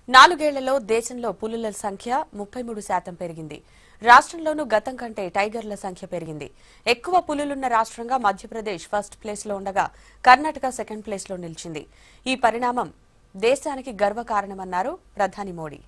నాలుగేళ్లలో దేశంలో పులుల సంఖ్య ముప్పై మూడు శాతం పెరిగింది రాష్ట్రంలోనూ గతం కంటే టైగర్ల సంఖ్య పెరిగింది ఎక్కువ పులులున్న రాష్ట్రంగా మధ్యప్రదేశ్ ఫస్ట్ ప్లేస్లో ఉండగా కర్ణాటక సెకండ్ ప్లేస్లో నిలిచింది ఈ పరిణామం దేశానికి గర్వకారణమన్నారు ప్రధాని మోడీ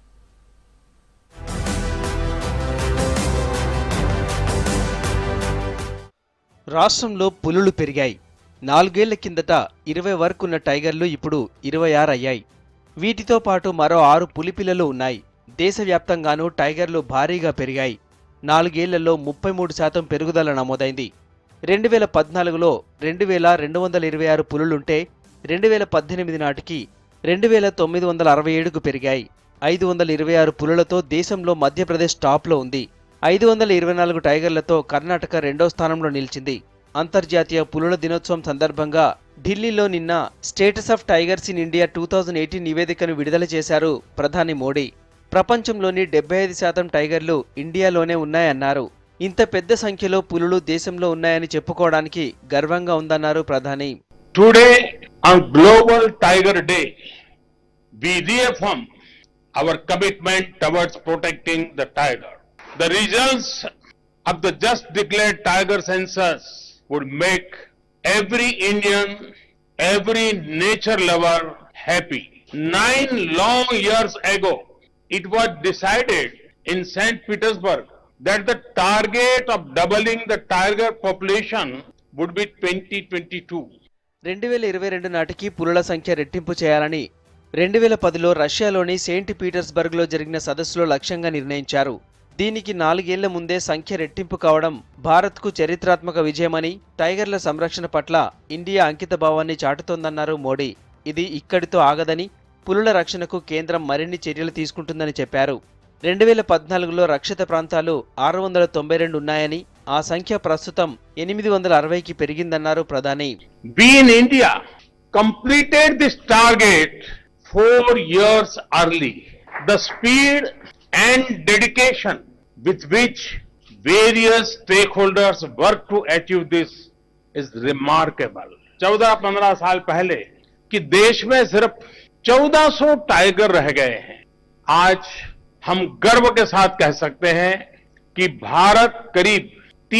రాష్ట్రంలో పులులు పెరిగాయి నాలుగేళ్ల కిందట ఇరవై వరకున్న టైగర్లు ఇప్పుడు ఇరవై ఆరు అయ్యాయి వీటితో పాటు మరో ఆరు పులిపిల్లలు ఉన్నాయి దేశవ్యాప్తంగానూ టైగర్లు భారీగా పెరిగాయి నాలుగేళ్లలో ముప్పై మూడు శాతం పెరుగుదల నమోదైంది రెండు వేల పద్నాలుగులో రెండు వేల రెండు వందల ఇరవై ఆరు పులులుంటే రెండు వేల పద్దెనిమిది నాటికి రెండు వేల తొమ్మిది వందల అరవై ఏడుకు పెరిగాయి ఐదు వందల ఇరవై ఆరు పులులతో దేశంలో మధ్యప్రదేశ్ టాప్లో ఉంది ఐదు వందల ఇరవై నాలుగు టైగర్లతో కర్ణాటక రెండో స్థానంలో నిలిచింది అంతర్జాతీయ పులుల దినోత్సవం సందర్భంగా ఢిల్లీలో నిన్న status of tigers in India two thousand eighteen నివేదికను విడుదల చేశారు ప్రధాని మోడీ ప్రపంచంలోని డెబ్బై ఐదు శాతం టైగర్లు ఇండియాలోనే ఉన్నాయన్నారు ఇంత పెద్ద సంఖ్యలో పులులు దేశంలో ఉన్నాయని చెప్పుకోవడానికి గర్వంగా ఉందన్నారు ప్రధాని Today, on Global Tiger Day, we reaffirm our commitment towards protecting the tiger. The results of the just declared tiger census would make every Indian, every nature lover happy. Nine long years ago, it was decided in St. Petersburg that the target of doubling the tiger population would be 2022. రెండు వేల ఇరవై రెండు నాటికి పులుల సంఖ్య రెట్టింపు చేయాలని రెండు వేల పదిలో రష్యాలోని సెయింట్ పీటర్స్బర్గ్లో జరిగిన సదస్సులో లక్ష్యంగా నిర్ణయించారు దీనికి నాలుగేళ్ల ముందే సంఖ్య రెట్టింపు కావడం భారత్కు చరిత్రాత్మక విజయమని టైగర్ల సంరక్షణ పట్ల ఇండియా అంకిత భావాన్ని చాటుతోందన్నారు మోడీ ఇది ఇక్కడితో ఆగదని పులుల రక్షణకు కేంద్రం మరిన్ని చర్యలు తీసుకుంటుందని చెప్పారు రెండు వేల పద్నాలుగులో రక్షిత ప్రాంతాలు ఆరు వందల తొంభై రెండు ఉన్నాయని ఆ సంఖ్య ప్రస్తుతం ఎనిమిది వందల అరవైకి పెరిగిందన్నారు ప్రధాని We in India completed this target four years early. The speed and dedication with which various stakeholders work to achieve this is remarkable. 14-15 साल पहले कि देश में सिर्फ 1400 टाइगर रह गए हैं आज हम गर्व के साथ कह सकते हैं कि भारत करीब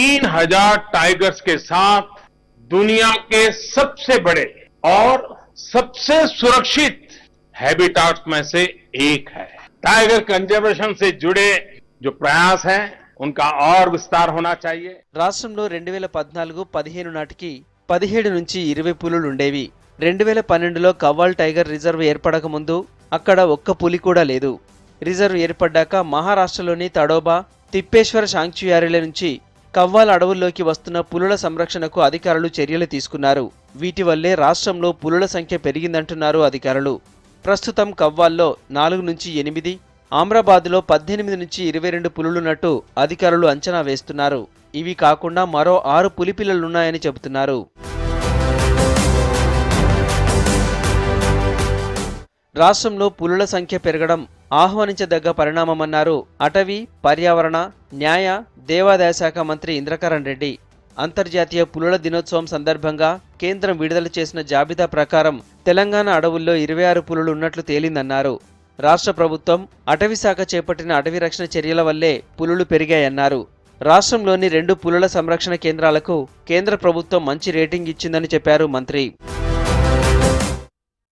3000 टाइगर्स के साथ दुनिया के सबसे बड़े और सबसे सुरक्षित हैबिटाट्स में से एक है टाइगर कंजर्वेशन से जुड़े जो प्रयास हैं उनका और विस्तार होना चाहिए రాష్ట్రంలో రెండు వేల పద్నాలుగు పదిహేను నాటికి పదిహేడు నుంచి ఇరవై పులులు ఉండేవి రెండు వేల పన్నెండులో కవ్వాల్ టైగర్ రిజర్వ్ ఏర్పడక ముందు అక్కడ ఒక్క పులి కూడా లేదు రిజర్వ్ ఏర్పడ్డాక మహారాష్ట్రలోని తడోబా తిప్పేశ్వర శాంక్చుయారీల నుంచి కవ్వాల్ అడవుల్లోకి వస్తున్న పులుల సంరక్షణకు అధికారులు చర్యలు తీసుకున్నారు వీటి వల్లే రాష్ట్రంలో పులుల సంఖ్య పెరిగిందంటున్నారు అధికారులు ప్రస్తుతం కవ్వాల్లో నాలుగు నుంచి ఎనిమిది ఆమ్రాబాద్లో పద్దెనిమిది నుంచి ఇరవై రెండు పులులున్నట్టు అధికారులు అంచనా వేస్తున్నారు ఇవి కాకుండా మరో ఆరు పులిపిల్లలున్నాయని చెబుతున్నారు రాష్ట్రంలో పులుల సంఖ్య పెరగడం ఆహ్వానించదగ్గ పరిణామమన్నారు అటవీ పర్యావరణ న్యాయ దేవాదాయ శాఖ మంత్రి ఇంద్రకరణ్ రెడ్డి అంతర్జాతీయ పులుల దినోత్సవం సందర్భంగా కేంద్రం విడుదల చేసిన జాబితా ప్రకారం తెలంగాణ అడవుల్లో ఇరవై ఆరు పులులు ఉన్నట్లు తేలిందన్నారు రాష్ట్ర ప్రభుత్వం అటవీ శాఖ చేపట్టిన అటవీ రక్షణ చర్యల వల్లే పులులు పెరిగాయన్నారు రాష్ట్రంలోని రెండు పులుల సంరక్షణ కేంద్రాలకు కేంద్ర ప్రభుత్వం మంచి రేటింగ్ ఇచ్చిందని చెప్పారు మంత్రి